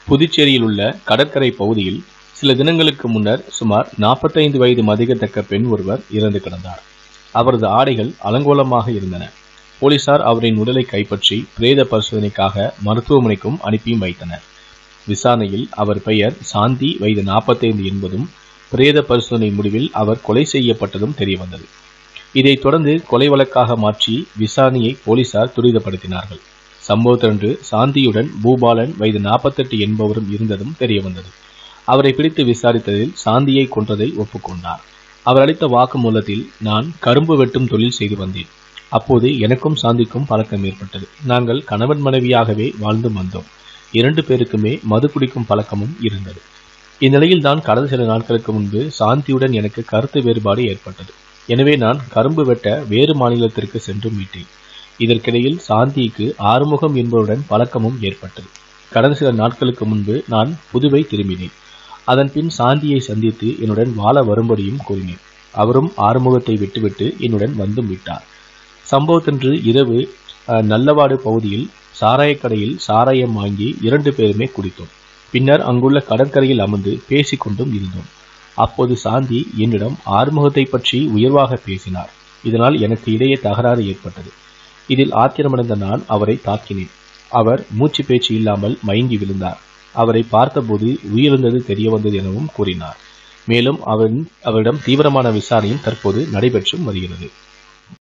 புதுச்சேரியில் உள்ள கடற்கரை பகுதியில் சில தினங்களுக்கு முன்னர் சுமார் 45 வயது மதிக்கத்தக்க பெண் ஒருவர் இறந்து கிடந்தார் அவரது ஆடைகள் அலங்கோலமாக இருந்தன போலீசார் அவரின் உடலை கைப்பற்றி பிரேத பரிசோதனைக்காக மருத்துவமனைக்கும் அனுப்பியும் வைத்தனர் விசாரணையில் அவர் பெயர் சாந்தி வயது 45 என்பதும் பிரேத பரிசோதனை முடிவில் அவர் கொலை செய்யப்பட்டதும் தெரியவந்தது இதைத் தொடர்ந்து கொலை வழக்காக மாற்றி விசாரணையை போலீசார் துரிதப்படுத்தினார்கள் சம்பவத்தன்று சாந்தியுடன் பூபாலன் வயது 48 என்பவரும் இருந்ததும் தெரியவந்தது அவரை பிடித்து விசாரித்ததில் சாந்தியை கொன்றதை ஒப்புக்கொண்டார் அவர் அளித்த வாக்குமூலத்தில் நான் கரும்பு வெட்டும் தொழில் செய்து வந்தேன் அப்போது எனக்கும் சாந்திக்கும் பழக்கம் ஏற்பட்டது நாங்கள் கணவன் மனைவியாகவே வாழ்ந்து வந்தோம் இரண்டு பேருக்குமே மது குடிக்கும் பழக்கமும் இருந்தது இந்நிலையில் தான் கடந்த சில நாட்களுக்கு முன்பு சாந்தியுடன் எனக்கு கருத்து வேறுபாடு ஏற்பட்டது எனவே நான் கரும்பு வெட்ட வேறு மாநிலத்திற்கு சென்று மீட்டேன் இதற்கிடையில் சாந்திக்கு ஆறுமுகம் என்பவருடன் பழக்கமும் ஏற்பட்டது கடந்த சில நாட்களுக்கு முன்பு நான் புதுவை திரும்பினேன் அதன் பின் சாந்தியை சந்தித்து என்னுடன் வாழ வரும்படியும் கூறினேன் அவரும் ஆறுமுகத்தை விட்டுவிட்டு என்னுடன் வந்தும் விட்டார் சம்பவத்தன்று இரவு அஹ், நல்லவாடு பகுதியில் சாராயக் கடையில் சாராயம் வாங்கி இரண்டு பேருமே குடித்தோம் பின்னர் அங்குள்ள கடற்கரையில் அமர்ந்து பேசிக்கொண்டும் இருந்தோம் அப்போது சாந்தி என்னிடம் ஆறுமுகத்தை பற்றி உயர்வாக பேசினார் இதனால் எனக்கு இடையே தகராறு ஏற்பட்டது இதில் ஆத்திரமடைந்த நான் அவரை தாக்கினேன் அவர் மூச்சு பேச்சு இல்லாமல் மயங்கி விழுந்தார் அவரை பார்த்தபோது உயிரிழந்தது தெரிய வந்தது எனவும் கூறினார் மேலும் அவன் அவரிடம் தீவிரமான விசாரணையும் தற்போது நடைபெற்றும் வருகிறது